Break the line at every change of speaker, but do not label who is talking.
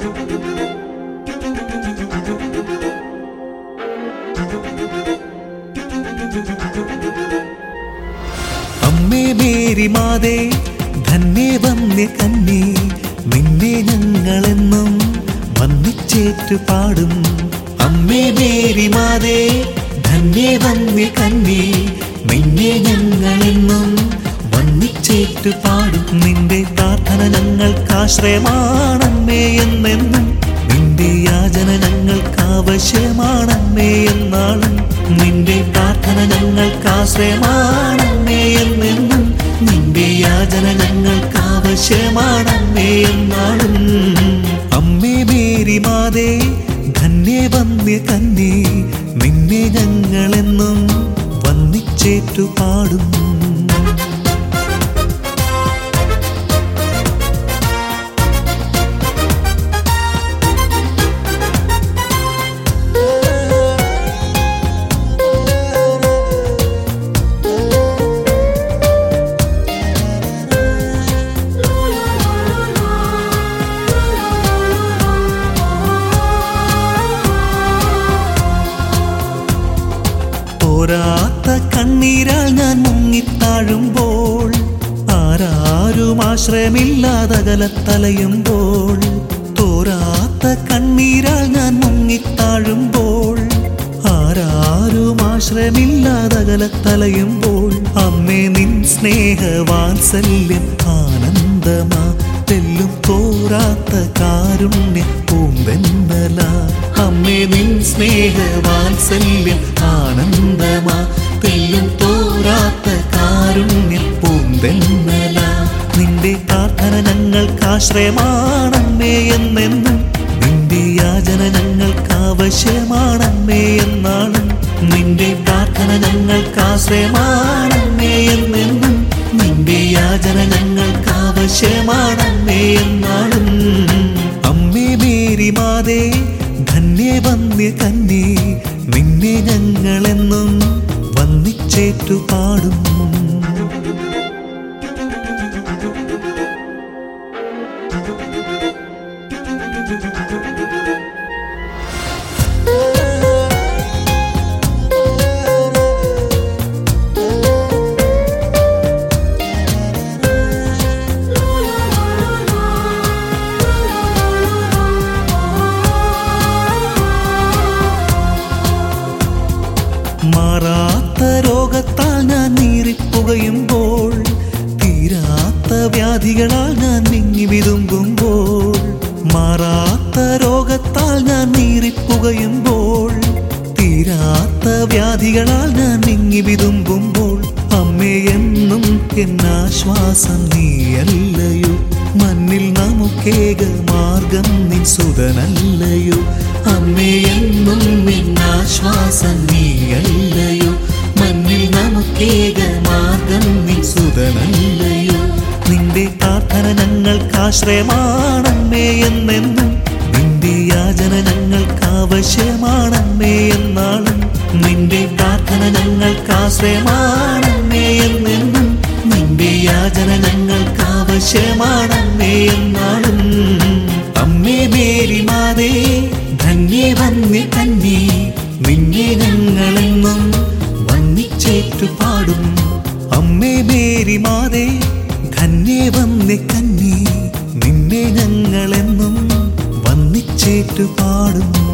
അമ്മേ മേരി മാതേ ധന്യേ വന്യ കന്യേ നിന്നെ ഞങ്ങളെന്നും വന്നിച്ചേറ്റു പാടും അമ്മേ മേരി മാതേ ധന്യേ വന്യ കന്യേ നിന്നെ ഞങ്ങളെന്നും വന്നിച്ചേറ്റു പാടും നിന്റെ പ്രാർത്ഥന ഞങ്ങൾക്കാശ്രയമാണമ്മേ എന്നെന്നും നിന്റെ യാചന ഞങ്ങൾക്കാവശ്യമാണമ്മേ എന്നാളും നിന്റെ പ്രാർത്ഥന ഞങ്ങൾക്കാശ്രയമാണമ്മേ എന്നെന്നും നിന്റെ യാചന ഞങ്ങൾക്കാവശ്യമാണമ്മേ എന്നാളും അമ്മേ മേരി മാതേ ധന്യേ വന്യ കന്യേ നിന്നെ ഞങ്ങളെന്നും വന്നിച്ചേറ്റു പാടും തോരാത്ത കണ്ണീരാൽ ഞാൻ മുങ്ങിത്താഴുമ്പോൾ ആരാരും ആശ്രയമില്ലാതകലത്തലയുമ്പോൾ തോരാത്ത കണ്ണീരാൽ ഞാൻ മുങ്ങിത്താഴുമ്പോൾ ആരാരും ആശ്രയമില്ലാതകലത്തലയുമ്പോൾ അമ്മേ നിൻ സ്നേഹവാത്സല്യം ആനന്ദമാ തെല്ലും തോരാത്ത കാരുണ്യ പൂമ്പെന്നല അമ്മേ നിൻ സ്നേഹവാത്സല്യം ആനന്ദമാ തെല്ലും തോരാത്ത കാരുണ്യ പൂമ്പെന്നല നിന്റെ പ്രാർത്ഥന ഞങ്ങൾക്കാശ്രയമാണമ്മേ എന്നെന്നും നിന്റെ യാചന ഞങ്ങൾക്കാവശ്യമാണമ്മേ എന്നാളും നിന്റെ പ്രാർത്ഥന ഞങ്ങൾക്കാശ്രയമാണമ്മേ എന്നെന്നും നിന്റെ യാചന ഞങ്ങൾക്കാവശ്യമാണമ്മേ എന്നാളും അമ്മേ മേരി മാതേ ധന്യേ വന്യ കന്യേ നിന്നെ ഞങ്ങളെന്നും വന്നിച്ചേറ്റു പാടും മാറാത്ത രോഗത്താൽ ഞാൻ നീറിപ്പുകയുമ്പോൾ തീരാത്ത വ്യാധികളാൽ ഞാൻ നീങ്ങി വിതുമ്പുമ്പോൾ മാറാത്ത രോഗത്താൽ ഞാൻ നീറിപ്പുകയുമ്പോൾ തീരാത്ത വ്യാധികളാൽ ഞാൻ നീങ്ങി വിതുമ്പുമ്പോൾ അമ്മേ എന്നും എന്നാശ്വാസം നീയല്ലയോ മണ്ണിൽ നമുക്കേക മാർഗം നിൻ സുതനല്ലയോ അമ്മേ എന്നും നിന്നാശ്വാസം നീയല്ലയോ മണ്ണിൽ നമുക്കേക മാർഗം നിൻ സുതനല്ലയോ നിന്റെ പ്രാർത്ഥന ഞങ്ങൾക്കാശ്രയമാണമ്മേ എന്നെന്നും നിന്റെ യാചന ഞങ്ങൾക്കാവശ്യമാണമ്മേ എന്നാളും നിന്റെ പ്രാർത്ഥന ഞങ്ങൾക്കാശ്രയമാണമ്മേ എന്നെന്നും നിന്റെ യാചന ഞങ്ങൾക്കാവശ്യമാണമ്മേ എന്നാളും അമ്മേ മേരി മാതേ ധന്യേ വന്യ കന്യേ നിന്നെ ഞങ്ങളെന്നും വന്നിച്ചേറ്റു പാടും അമ്മേ മേരി മാതേ ധന്യേ വന്യ കന്യേ നിന്നെ ഞങ്ങളെന്നും വന്നിച്ചേറ്റു പാടും